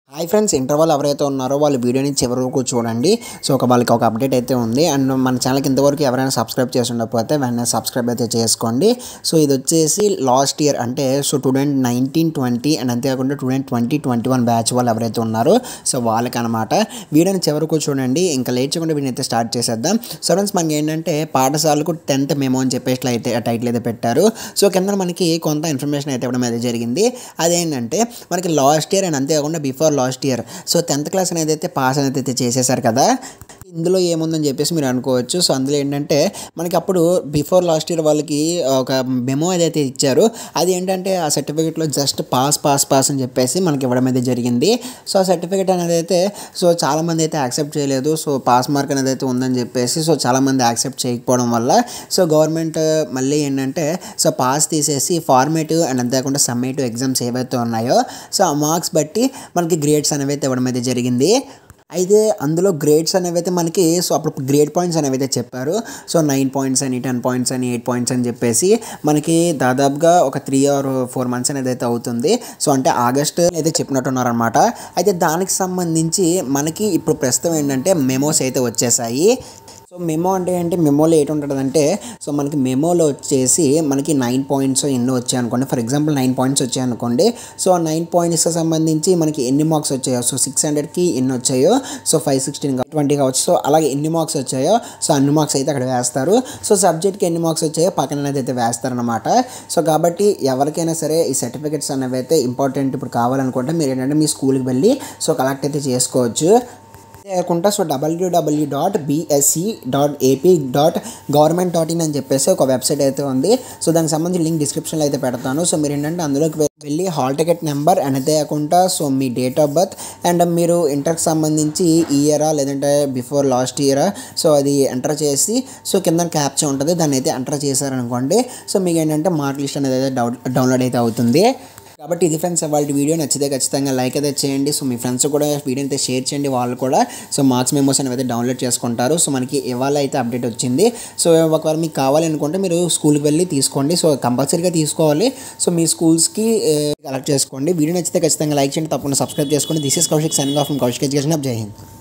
hi friends inter వాళ్ళు ఎవరైతే ఉన్నారో వాళ్ళు వీడియోని చివరి వరకు చూడండి సో ఒక వాళ్ళకి ఒక అప్డేట్ అయితే ఉంది అండ్ మన ఛానల్కి ఇంతవరకు ఎవరైనా సబ్స్క్రైబ్ చేసి ఉండకపోతే వెంటనే సబ్స్క్రైబ్ అయితే చేసుకోండి సో ఇది వచ్చేసి లాస్ట్ ఇయర్ అంటే so two thousand nineteen twenty and అంతేకాకుండా two thousand twenty twenty one batch వాళ్ళు ఎవరైతే ఉన్నారో సో వాళ్ళకి అనమాట వీడియోని చివరకు చూడండి ఇంకా లేట్ చేయకుండా వీడిని అయితే స్టార్ట్ చేసేద్దాం సో ఫ్రెండ్స్ మనకి ఏంటంటే పాఠశాలకు టెన్త్ మెమో అని చెప్పేసి ఇట్లా అయితే టైటిల్ అయితే పెట్టారు సో కింద మనకి కొంత ఇన్ఫర్మేషన్ అయితే ఇవ్వడం అయితే జరిగింది అదేంటంటే మనకి లాస్ట్ ఇయర్ అండ్ అంతేకాకుండా before last year so tenth class అనేది అయితే పాస్ అనేది అయితే చేసేసారు కదా ఇందులో ఏముందని చెప్పేసి మీరు అనుకోవచ్చు సో అందులో ఏంటంటే మనకి అప్పుడు బిఫోర్ లాస్ట్ ఇయర్ వాళ్ళకి ఒక మెమో ఏదైతే ఇచ్చారో అది ఏంటంటే ఆ సర్టిఫికేట్లో జస్ట్ పాస్ పాస్ పాస్ అని చెప్పేసి మనకి ఇవ్వడం అయితే జరిగింది సో ఆ సర్టిఫికేట్ అనేది అయితే సో చాలామంది అయితే యాక్సెప్ట్ చేయలేదు సో పాస్ మార్క్ అనేది అయితే ఉందని చెప్పేసి సో చాలామంది యాక్సెప్ట్ చేయకపోవడం వల్ల సో గవర్నమెంట్ మళ్ళీ ఏంటంటే సో పాస్ తీసేసి ఫార్మేటివ్ అండ్ అంతేకాకుండా సమ్మేటివ్ ఎగ్జామ్స్ ఏవైతే ఉన్నాయో సో ఆ మార్క్స్ బట్టి మనకి గ్రేడ్స్ అనేవి అయితే ఇవ్వడం అయితే జరిగింది అయితే అందులో గ్రేడ్స్ అనేవి అయితే మనకి సో అప్పుడు గ్రేడ్ పాయింట్స్ అనేవి అయితే చెప్పారు సో నైన్ పాయింట్స్ అని టెన్ పాయింట్స్ అని ఎయిట్ పాయింట్స్ అని చెప్పేసి మనకి దాదాపుగా ఒక త్రీ ఆర్ ఫోర్ మంత్స్ అనేది అయితే అవుతుంది సో అంటే ఆగస్ట్ అయితే చెప్పినట్టున్నారనమాట అయితే దానికి సంబంధించి మనకి ఇప్పుడు ప్రస్తుతం ఏంటంటే మెమోస్ అయితే వచ్చేసాయి సో మెమో అంటే ఏంటి మెమోలో ఏంటి ఉంటుందంటే సో మనకి మెమోలో వచ్చేసి మనకి నైన్ పాయింట్స్ ఎన్నో వచ్చాయి అనుకోండి ఫర్ ఎగ్జాంపుల్ నైన్ పాయింట్స్ వచ్చాయి అనుకోండి సో ఆ నైన్ పాయింట్స్కి సంబంధించి మనకి ఎన్ని మార్క్స్ వచ్చాయో సో సిక్స్ హండ్రెడ్కి ఎన్ని వచ్చాయో సో ఫైవ్ సిక్స్టీన్ ట్వంటీ కావచ్చు సో అలాగే ఎన్ని మార్క్స్ వచ్చాయో సో అన్ని మార్క్స్ అయితే అక్కడ వేస్తారు సో సబ్జెక్ట్కి ఎన్ని మార్క్స్ వచ్చాయో పక్కన అనేది అయితే వేస్తారనమాట సో కాబట్టి ఎవరికైనా సరే ఈ సర్టిఫికెట్స్ అనేవి అయితే ఇంపార్టెంట్ ఇప్పుడు కావాలనుకుంటే మీరు ఏంటంటే మీ స్కూల్కి వెళ్ళి సో కలెక్ట్ అయితే చేసుకోవచ్చు కాకుండా so W W dot BSC dot AP dot government dot in అని చెప్పేసి ఒక వెబ్సైట్ అయితే ఉంది సో దానికి సంబంధించి లింక్ డిస్క్రిప్షన్లో అయితే పెడతాను సో మీరు ఏంటంటే అందులోకి వెళ్ళి హాల్ టికెట్ నెంబర్ అండ్ అంతే కాకుండా సో మీ డేట్ ఆఫ్ బర్త్ అండ్ మీరు ఇంటర్కి సంబంధించి ఇయరా లేదంటే బిఫోర్ లాస్ట్ ఇయరా సో అది ఎంటర్ చేసి సో కింద క్యాప్చా ఉంటుంది దాన్ని అయితే ఎంటర్ చేశారనుకోండి సో మీకు ఏంటంటే మార్క్ లిస్ట్ అనేది అయితే డౌన్లోడ్ అయితే అవుతుంది కాబట్టి ఇది ఫ్రెండ్స్ వాళ్ళ వీడియో నచ్చితే ఖచ్చితంగా లైక్ అయితే చేయండి సో మీ ఫ్రెండ్స్ కూడా వీడియో అయితే షేర్ చేయండి వాళ్ళు కూడా సో మార్క్స్ మెమోస్ అనేవి అయితే డౌన్లోడ్ చేసుకుంటారు సో మనకి ఇవాళ అయితే అప్డేట్ వచ్చింది సో ఒకవేళ మీకు కావాలి అనుకుంటే మీరు స్కూల్కి వెళ్ళి తీసుకోండి సో కంపల్సరీగా తీసుకోవాలి సో మీ స్కూల్స్కి కలెక్ట్ చేసుకోండి వీడియో నచ్చితే ఖచ్చితంగా లైక్ చేయండి తప్పకుండా సబ్స్క్రైబ్ చేసుకోండి this is Kaushik signing off Kaushik education off jai Hind